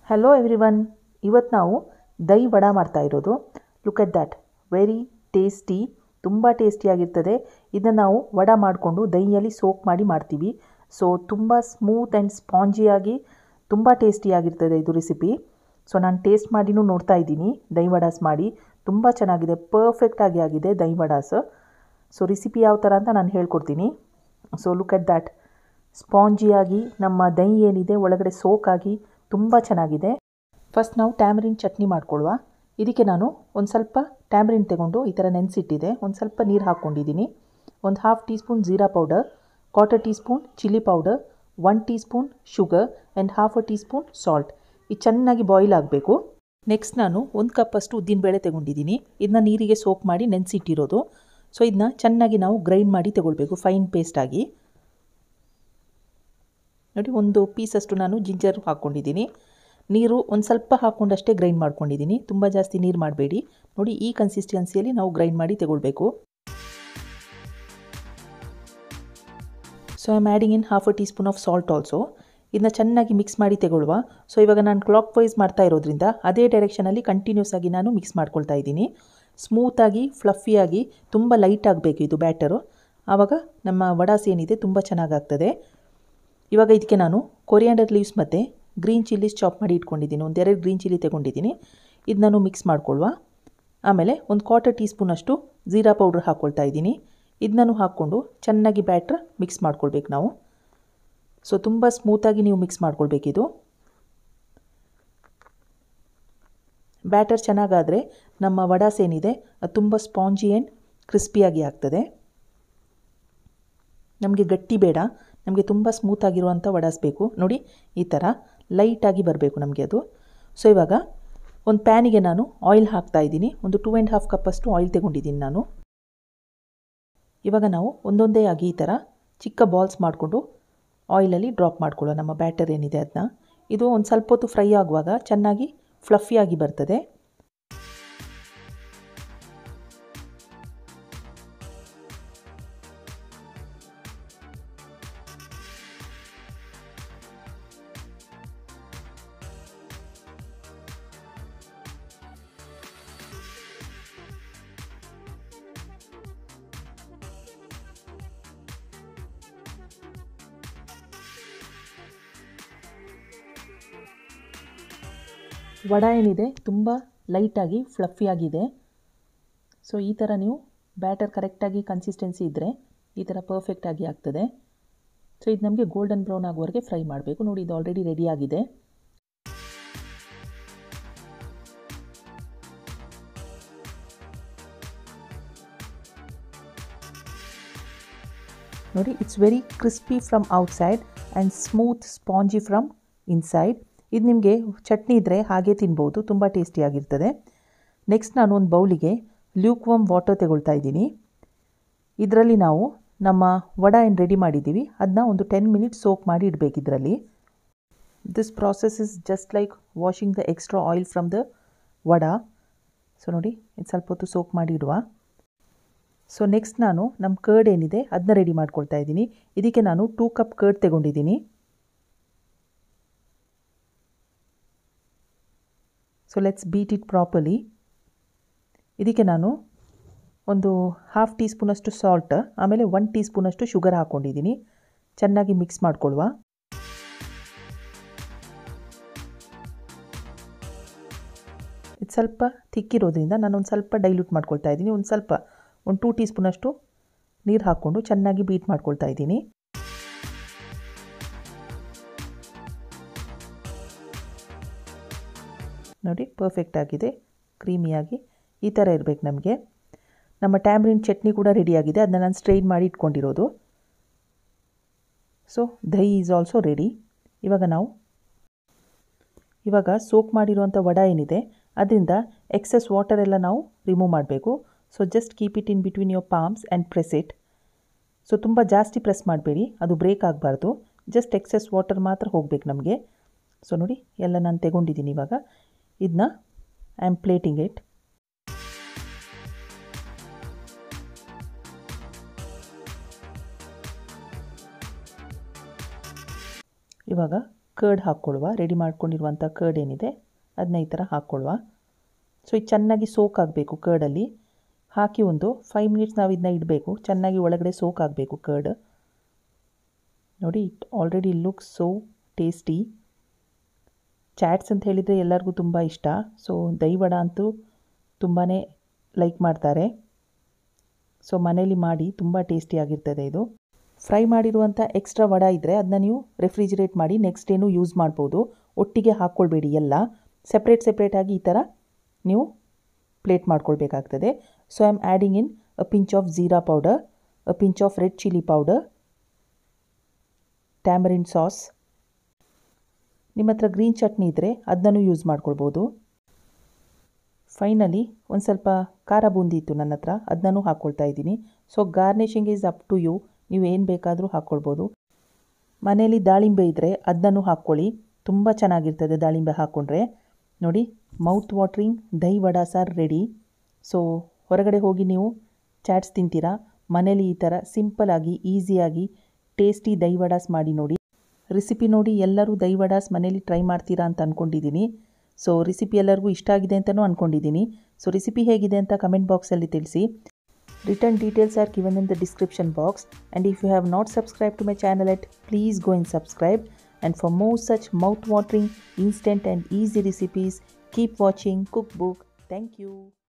hello everyone ಇವತ್ತು ನಾವು ದಹಿ ವಡ ಮಾಡ್ತಾ ಇರೋದು look at that very tasty ತುಂಬ ಟೇಸ್ಟಿಯಾಗಿರ್ತದೆ ಇದನ್ನು ನಾವು ವಡ ಮಾಡಿಕೊಂಡು ದಹಿಯಲ್ಲಿ ಸೋಕ್ ಮಾಡಿ ಮಾಡ್ತೀವಿ ಸೊ ತುಂಬ ಸ್ಮೂತ್ ಆ್ಯಂಡ್ ಸ್ಪಾಂಜಿಯಾಗಿ ತುಂಬ ಟೇಸ್ಟಿಯಾಗಿರ್ತದೆ ಇದು ರೆಸಿಪಿ ಸೊ ನಾನು ಟೇಸ್ಟ್ ಮಾಡಿನೂ ನೋಡ್ತಾ ಇದ್ದೀನಿ ದಹಿ ವಡಾಸ್ ಮಾಡಿ ತುಂಬ ಚೆನ್ನಾಗಿದೆ ಪರ್ಫೆಕ್ಟಾಗಿ ಆಗಿದೆ ದಹಿ ವಡಾಸ್ ಸೊ ರೆಸಿಪಿ ಯಾವ ಥರ ಅಂತ ನಾನು ಹೇಳ್ಕೊಡ್ತೀನಿ ಸೊ ಲುಕ್ ಎಟ್ ದ್ಯಾಟ್ ಸ್ಪಾಂಜಿಯಾಗಿ ನಮ್ಮ ದಹಿ ಏನಿದೆ ಒಳಗಡೆ ಸೋಕಾಗಿ ತುಂಬ ಚೆನ್ನಾಗಿದೆ ಫಸ್ಟ್ ನಾವು ಟ್ಯಾಮರಿನ್ ಚಟ್ನಿ ಮಾಡ್ಕೊಳ್ಳುವ ಇದಕ್ಕೆ ನಾನು ಒಂದು ಸ್ವಲ್ಪ ಟ್ಯಾಮರಿನ್ ತಗೊಂಡು ಈ ಥರ ನೆನೆಸಿಟ್ಟಿದೆ ಒಂದು ಸ್ವಲ್ಪ ನೀರು ಹಾಕ್ಕೊಂಡಿದ್ದೀನಿ ಒಂದು half teaspoon jeera powder quarter teaspoon chilli powder one teaspoon sugar and half a teaspoon salt ಇದು ಚೆನ್ನಾಗಿ ಬಾಯ್ಲ್ ಆಗಬೇಕು ನೆಕ್ಸ್ಟ್ ನಾನು ಒಂದು ಕಪ್ಪಷ್ಟು ಉದ್ದಿನಬೇಳೆ ತಗೊಂಡಿದ್ದೀನಿ ಇದನ್ನ ನೀರಿಗೆ ಸೋಪ್ ಮಾಡಿ ನೆನೆಸಿಟ್ಟಿರೋದು ಸೊ ಇದನ್ನ ಚೆನ್ನಾಗಿ ನಾವು ಗ್ರೈಂಡ್ ಮಾಡಿ ತಗೊಳ್ಬೇಕು ಫೈನ್ ಪೇಸ್ಟಾಗಿ ನೋಡಿ ಒಂದು ಪೀಸಷ್ಟು ನಾನು ಜಿಂಜರ್ ಹಾಕ್ಕೊಂಡಿದ್ದೀನಿ ನೀರು ಒಂದು ಸ್ವಲ್ಪ ಹಾಕ್ಕೊಂಡಷ್ಟೇ ಗ್ರೈಂಡ್ ಮಾಡ್ಕೊಂಡಿದ್ದೀನಿ ತುಂಬ ಜಾಸ್ತಿ ನೀರು ಮಾಡಬೇಡಿ ನೋಡಿ ಈ ಕನ್ಸಿಸ್ಟೆನ್ಸಿಯಲ್ಲಿ ನಾವು ಗ್ರೈಂಡ್ ಮಾಡಿ ತಗೊಳ್ಬೇಕು so I am adding in half a teaspoon of salt also ಇದನ್ನ ಚೆನ್ನಾಗಿ ಮಿಕ್ಸ್ ಮಾಡಿ ತಗೊಳ್ಳುವ ಸೊ ಇವಾಗ ನಾನು ಕ್ಲಾಕ್ ವೈಸ್ ಮಾಡ್ತಾ ಇರೋದ್ರಿಂದ ಅದೇ ಡೈರೆಕ್ಷನಲ್ಲಿ ಕಂಟಿನ್ಯೂಸ್ ಆಗಿ ನಾನು ಮಿಕ್ಸ್ ಮಾಡ್ಕೊಳ್ತಾ ಇದ್ದೀನಿ ಸ್ಮೂತಾಗಿ ಫ್ಲಫಿಯಾಗಿ ತುಂಬ ಲೈಟ್ ಆಗಬೇಕು ಇದು ಬ್ಯಾಟರು ಆವಾಗ ನಮ್ಮ ವಡಾಸ್ ಏನಿದೆ ತುಂಬ ಚೆನ್ನಾಗಾಗ್ತದೆ ಇವಾಗ ಇದಕ್ಕೆ ನಾನು ಕೊರಿಯಾಂಡರ್ ಲೀವ್ಸ್ ಮತ್ತು ಗ್ರೀನ್ ಚಿಲ್ಲೀಸ್ ಚಾಪ್ ಮಾಡಿ ಇಟ್ಕೊಂಡಿದ್ದೀನಿ ಒಂದೆರಡು ಗ್ರೀನ್ ಚಿಲ್ಲಿ ತೊಗೊಂಡಿದ್ದೀನಿ ಇದು ನಾನು ಮಿಕ್ಸ್ ಮಾಡ್ಕೊಳ್ಳುವ ಆಮೇಲೆ ಒಂದು ಕ್ವಾರ್ಟರ್ ಟೀ ಸ್ಪೂನಷ್ಟು ಜೀರಾ ಪೌಡ್ರ್ ಹಾಕ್ಕೊಳ್ತಾ ಇದ್ದೀನಿ ಇದನ್ನೂ ಹಾಕ್ಕೊಂಡು ಚೆನ್ನಾಗಿ ಬ್ಯಾಟ್ರ್ ಮಿಕ್ಸ್ ಮಾಡ್ಕೊಳ್ಬೇಕು ನಾವು ಸೊ ತುಂಬ ಸ್ಮೂತಾಗಿ ನೀವು ಮಿಕ್ಸ್ ಮಾಡ್ಕೊಳ್ಬೇಕಿದು ಬ್ಯಾಟರ್ ಚೆನ್ನಾಗಾದರೆ ನಮ್ಮ ವಡಾಸ್ ಏನಿದೆ ಅದು ತುಂಬ ಸ್ಪಾಂಜಿ ಆ್ಯಂಡ್ ಕ್ರಿಸ್ಪಿಯಾಗಿ ಆಗ್ತದೆ ನಮಗೆ ಗಟ್ಟಿ ಬೇಡ ನಮಗೆ ತುಂಬ ಸ್ಮೂತಾಗಿರುವಂಥ ವಡಾಸ್ ಬೇಕು ನೋಡಿ ಈ ಥರ ಲೈಟಾಗಿ ಬರಬೇಕು ನಮಗೆ ಅದು ಸೊ ಇವಾಗ ಒಂದು ಪ್ಯಾನಿಗೆ ನಾನು ಆಯಿಲ್ ಹಾಕ್ತಾ ಇದ್ದೀನಿ ಒಂದು ಟೂ ಆ್ಯಂಡ್ ಹಾಫ್ ಕಪ್ಪಷ್ಟು ಆಯಿಲ್ ತಗೊಂಡಿದ್ದೀನಿ ನಾನು ಇವಾಗ ನಾವು ಒಂದೊಂದೇ ಆಗಿ ಈ ಥರ ಚಿಕ್ಕ ಬಾಲ್ಸ್ ಮಾಡಿಕೊಂಡು ಆಯಿಲಲ್ಲಿ ಡ್ರಾಪ್ ಮಾಡ್ಕೊಳ್ಳೋ ನಮ್ಮ ಬ್ಯಾಟರ್ ಏನಿದೆ ಅದನ್ನ ಇದು ಒಂದು ಸ್ವಲ್ಪ ಹೊತ್ತು ಫ್ರೈ ಆಗುವಾಗ ಚೆನ್ನಾಗಿ ಫ್ಲಫಿಯಾಗಿ ಬರ್ತದೆ ವಡ ಏನಿದೆ ತುಂಬ ಲೈಟಾಗಿ ಫ್ಲಫಿಯಾಗಿದೆ ಸೊ ಈ ಥರ ನೀವು ಬ್ಯಾಟರ್ ಕರೆಕ್ಟಾಗಿ ಕನ್ಸಿಸ್ಟೆನ್ಸಿ ಇದ್ದರೆ ಈ ಥರ ಪರ್ಫೆಕ್ಟಾಗಿ ಆಗ್ತದೆ ಸೊ ಇದು ನಮಗೆ ಗೋಲ್ಡನ್ ಬ್ರೌನ್ ಆಗುವವರೆಗೆ ಫ್ರೈ ಮಾಡಬೇಕು ನೋಡಿ ಇದು ಆಲ್ರೆಡಿ ರೆಡಿ ಆಗಿದೆ ನೋಡಿ it's very crispy from outside and smooth spongy from inside ಇದು ನಿಮಗೆ ಚಟ್ನಿ ಇದ್ದರೆ ಹಾಗೆ ತಿನ್ಬೋದು ತುಂಬ ಟೇಸ್ಟಿಯಾಗಿರ್ತದೆ ನೆಕ್ಸ್ಟ್ ನಾನು ಒಂದು ಬೌಲಿಗೆ ಲ್ಯೂಕ್ ವಮ್ ವಾಟರ್ ತಗೊಳ್ತಾ ಇದ್ದೀನಿ ಇದರಲ್ಲಿ ನಾವು ನಮ್ಮ ವಡ ಏನು ರೆಡಿ ಮಾಡಿದ್ದೀವಿ ಅದನ್ನ ಒಂದು ಟೆನ್ ಮಿನಿಟ್ಸ್ ಸೋಕ್ ಮಾಡಿ ಇಡಬೇಕು ಇದರಲ್ಲಿ this process is just like washing the extra oil from the vada so ನೋಡಿ ಇದು ಸ್ವಲ್ಪ ಹೊತ್ತು ಸೋಕ್ ಮಾಡಿ ಇಡುವ ಸೊ ನೆಕ್ಸ್ಟ್ ನಾನು ನಮ್ಮ ಕರ್ಡ್ ಏನಿದೆ ಅದನ್ನ ರೆಡಿ ಮಾಡ್ಕೊಳ್ತಾ ಇದ್ದೀನಿ ಇದಕ್ಕೆ ನಾನು ಟೂ ಕಪ್ ಕರ್ಡ್ ತಗೊಂಡಿದ್ದೀನಿ so let's beat it properly ಇದಕ್ಕೆ ನಾನು ಒಂದು ಹಾಫ್ ಟೀ ಸ್ಪೂನಷ್ಟು ಸಾಲ್ಟ್ ಆಮೇಲೆ ಒನ್ ಟೀ ಸ್ಪೂನಷ್ಟು ಶುಗರ್ ಹಾಕ್ಕೊಂಡಿದ್ದೀನಿ ಚೆನ್ನಾಗಿ ಮಿಕ್ಸ್ ಮಾಡ್ಕೊಳ್ಳುವ ಇದು ಸ್ವಲ್ಪ ತಿಕ್ಕಿರೋದ್ರಿಂದ ನಾನೊಂದು ಸ್ವಲ್ಪ ಡೈಲ್ಯೂಟ್ ಮಾಡ್ಕೊಳ್ತಾ ಇದ್ದೀನಿ ಒಂದು ಸ್ವಲ್ಪ ಒಂದು ಟೂ ಟೀ ಸ್ಪೂನಷ್ಟು ನೀರು ಹಾಕ್ಕೊಂಡು ಚೆನ್ನಾಗಿ ಬೀಟ್ ಮಾಡ್ಕೊಳ್ತಾ ಇದ್ದೀನಿ ನೋಡಿ ಪರ್ಫೆಕ್ಟ್ ಆಗಿದೆ ಕ್ರೀಮಿಯಾಗಿ ಈ ಥರ ಇರಬೇಕು ನಮಗೆ ನಮ್ಮ ಟ್ಯಾಮ್ರಿನ್ ಚಟ್ನಿ ಕೂಡ ರೆಡಿಯಾಗಿದೆ ಅದನ್ನ ನಾನು ಸ್ಟ್ರೈನ್ ಮಾಡಿ ಇಟ್ಕೊಂಡಿರೋದು so dahi is also ready ಇವಾಗ ನಾವು ಇವಾಗ ಸೋಕ್ ಮಾಡಿರುವಂಥ ವಡ ಏನಿದೆ ಅದರಿಂದ ಎಕ್ಸೆಸ್ ವಾಟರ್ ಎಲ್ಲ ನಾವು ರಿಮೂವ್ ಮಾಡಬೇಕು so just keep it in between your palms and press it so ತುಂಬ ಜಾಸ್ತಿ ಪ್ರೆಸ್ ಮಾಡಬೇಡಿ ಅದು ಬ್ರೇಕ್ ಆಗಬಾರ್ದು ಜಸ್ಟ್ ಎಕ್ಸೆಸ್ ವಾಟರ್ ಮಾತ್ರ ಹೋಗಬೇಕು ನಮಗೆ ಸೊ ನೋಡಿ ಎಲ್ಲ ನಾನು ತೆಗೊಂಡಿದ್ದೀನಿ ಇವಾಗ ಇದನ್ನ ಐ ಆಮ್ ಪ್ಲೇಟಿಂಗ್ ಇಟ್ ಇವಾಗ ಕರ್ಡ್ ಹಾಕ್ಕೊಳ್ಳುವ ರೆಡಿ ಮಾಡ್ಕೊಂಡಿರುವಂಥ ಕರ್ಡ್ ಏನಿದೆ ಅದನ್ನ ಈ ಥರ ಹಾಕ್ಕೊಳ್ಳುವ ಸೊ ಇದು ಚೆನ್ನಾಗಿ ಸೋಕ್ ಆಗಬೇಕು ಕರ್ಡಲ್ಲಿ ಹಾಕಿ ಒಂದು ಫೈವ್ ಮಿನಿಟ್ಸ್ ನಾವು ಇದನ್ನ ಇಡಬೇಕು ಚೆನ್ನಾಗಿ ಒಳಗಡೆ ಸೋಕ್ ಆಗಬೇಕು ಕರ್ಡ್ ನೋಡಿ it already look so tasty chaats ಅಂತ ಹೇಳಿದರೆ ಎಲ್ಲರಿಗೂ ತುಂಬ ಇಷ್ಟ ಸೊ ದಹಿ ವಡ ಅಂತೂ ತುಂಬಾ ಲೈಕ್ ಮಾಡ್ತಾರೆ ಸೊ ಮನೇಲಿ ಮಾಡಿ ತುಂಬ ಟೇಸ್ಟಿಯಾಗಿರ್ತದೆ ಇದು ಫ್ರೈ ಮಾಡಿರುವಂಥ ಎಕ್ಸ್ಟ್ರಾ ವಡ ಇದ್ದರೆ ಅದನ್ನ ನೀವು ರೆಫ್ರಿಜಿರೇಟ್ ಮಾಡಿ ನೆಕ್ಸ್ಟ್ ಡೇನೂ ಯೂಸ್ ಮಾಡ್ಬೋದು ಒಟ್ಟಿಗೆ ಹಾಕ್ಕೊಳ್ಬೇಡಿ ಎಲ್ಲ ಸೆಪ್ರೇಟ್ ಸೆಪ್ರೇಟಾಗಿ ಈ ಥರ ನೀವು ಪ್ಲೇಟ್ ಮಾಡ್ಕೊಳ್ಬೇಕಾಗ್ತದೆ so I am adding in a pinch of jeera powder a pinch of red chilli powder tamarind sauce ನಿಮ್ಮ ಹತ್ರ ಗ್ರೀನ್ ಚಟ್ನಿ ಇದ್ದರೆ ಅದನ್ನು ಯೂಸ್ ಮಾಡ್ಕೊಳ್ಬೋದು ಫೈನಲಿ ಒಂದು ಸ್ವಲ್ಪ ಖಾರ ಬೂಂದಿ ಇತ್ತು ನನ್ನ ಹತ್ರ ಅದನ್ನೂ ಹಾಕ್ಕೊಳ್ತಾ ಇದ್ದೀನಿ so garnishing is up to you ನೀವು ಏನು ಬೇಕಾದರೂ ಹಾಕ್ಕೊಳ್ಬೋದು ಮನೇಲಿ ದಾಳಿಂಬೆ ಇದ್ದರೆ ಅದನ್ನು ಹಾಕ್ಕೊಳ್ಳಿ ತುಂಬ ಚೆನ್ನಾಗಿರ್ತದೆ ದಾಳಿಂಬೆ ಹಾಕ್ಕೊಂಡ್ರೆ ನೋಡಿ mouth watering dahi vada sir ready so ಹೊರಗಡೆ ಹೋಗಿ ನೀವು ಚಾಟ್ಸ್ ತಿಂತೀರಾ ಮನೇಲಿ ಈ ಥರ ಸಿಂಪಲಾಗಿ ಈಸಿಯಾಗಿ ಟೇಸ್ಟಿ ದಹಿ ವಡಾಸ್ ಮಾಡಿ ನೋಡಿ ರೆಸಿಪಿ ನೋಡಿ ಎಲ್ಲರೂ ದಹಿ ವಡಾಸ್ ಮನೇಲಿ ಟ್ರೈ ಮಾಡ್ತೀರಾ ಅಂತ ಅಂದ್ಕೊಂಡಿದ್ದೀನಿ ಸೊ ರೆಸಿಪಿ ಎಲ್ಲರಿಗೂ ಇಷ್ಟ ಆಗಿದೆ ಅಂತಲೂ ಅಂದ್ಕೊಂಡಿದ್ದೀನಿ ಸೊ ರೆಸಿಪಿ ಹೇಗಿದೆ ಅಂತ ಕಮೆಂಟ್ ಬಾಕ್ಸಲ್ಲಿ ತಿಳಿಸಿ return details are given in the description box and if you have not subscribe to my channel yet please go in subscribe and for more such mouth watering instant and easy recipes keep watching Cook Book thank you